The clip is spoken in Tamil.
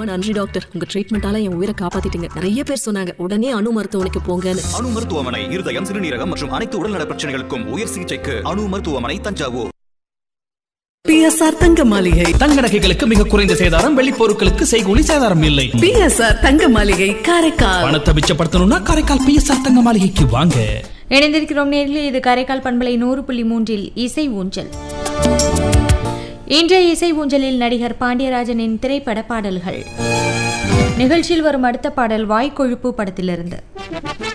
ரொம்ப நன்றி டாக்டர் உங்க ட்ரீட்மெண்டால என் உயிரை காப்பாத்திட்டீங்க நிறைய பேர் சொன்னாங்க உடனே அணு மருத்துவமனைக்கு போங்கன்னு அணு மருத்துவமனை இருதயம் சிறுநீரகம் மற்றும் அனைத்து உடல்நல பிரச்சனைகளுக்கும் உயர் சிகிச்சைக்கு அணு மருத்துவமனை தஞ்சாவூர் பிஎஸ்ஆர் தங்க மாளிகை தங்க நகைகளுக்கு மிக குறைந்த சேதாரம் வெள்ளி பொருட்களுக்கு செய்கூலி சேதாரம் இல்லை பிஎஸ்ஆர் தங்க மாளிகை காரைக்கால் பணத்தை மிச்சப்படுத்தணும்னா காரைக்கால் பிஎஸ்ஆர் தங்க மாளிகைக்கு வாங்க இணைந்திருக்கிறோம் நேரில் இது காரைக்கால் பண்பலை நூறு புள்ளி மூன்றில் இசை ஊஞ்சல் இன்றைய இசை ஊஞ்சலில் நடிகர் பாண்டியராஜனின் திரைப்பட பாடல்கள் நிகழ்ச்சியில் வரும் அடுத்த பாடல் வாய்க்கொழுப்பு படத்திலிருந்து